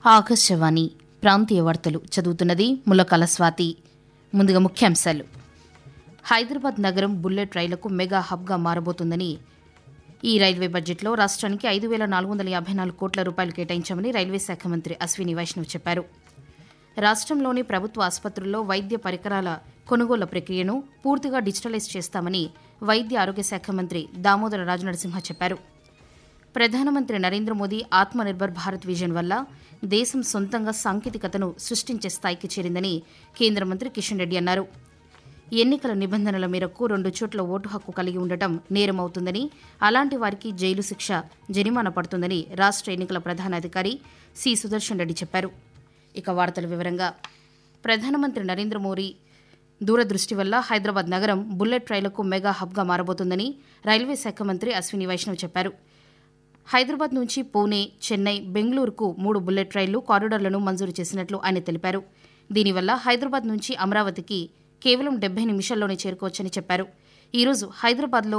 ఆకాశవాణి ప్రాంతీయ వార్తలు చదువుతున్నది ములకాల స్వాతి ముందుగా ముఖ్యాంశాలు హైదరాబాద్ నగరం బుల్లెట్ రైళ్లకు మెగా హబ్గా మారబోతుందని ఈ రైల్వే బడ్జెట్లో రాష్ట్రానికి ఐదు వేల నాలుగు వందల యాభై నాలుగు కోట్ల రూపాయలు కేటాయించామని రైల్వే శాఖ మంత్రి అశ్విని వైష్ణవ్ చెప్పారు రాష్ట్రంలోని ప్రభుత్వ ఆసుపత్రుల్లో వైద్య పరికరాల కొనుగోళ్ల ప్రక్రియను పూర్తిగా డిజిటలైజ్ చేస్తామని వైద్య ఆరోగ్య శాఖ మంత్రి దామోదర రాజనరసింహ చెప్పారు ప్రధానమంత్రి నరేంద్ర మోదీ ఆత్మనిర్భర్ భారత్ విజన్ వల్ల దేశం సొంతంగా సాంకేతికతను సృష్టించే స్థాయికి చేరిందని కేంద్ర మంత్రి కిషన్ రెడ్డి అన్నారు ఎన్నికల నిబంధనల మేరకు రెండు చోట్ల ఓటు హక్కు కలిగి ఉండటం నేరమవుతుందని అలాంటి వారికి జైలు శిక్ష జరిమానా పడుతుందని రాష్ట్ర ఎన్నికల ప్రధాన అధికారి సి సుదర్శన్ రెడ్డి చెప్పారు ఇక వార్తల వివరంగా ప్రధానమంత్రి నరేంద్ర మోదీ దూరదృష్టి వల్ల హైదరాబాద్ నగరం బుల్లెట్ రైళ్లకు మెగా హబ్గా మారబోతుందని రైల్వే శాఖ మంత్రి అశ్విని వైష్ణవ్ చెప్పారు హైదరాబాద్ నుంచి పూణే చెన్నై బెంగళూరుకు మూడు బుల్లెట్ రైళ్లు కారిడార్లను మంజూరు చేసినట్లు ఆయన తెలిపారు దీనివల్ల హైదరాబాద్ నుంచి అమరావతికి కేవలం డెబ్బై నిమిషాల్లోనే చేరుకోవచ్చని చెప్పారు ఈ రోజు హైదరాబాద్లో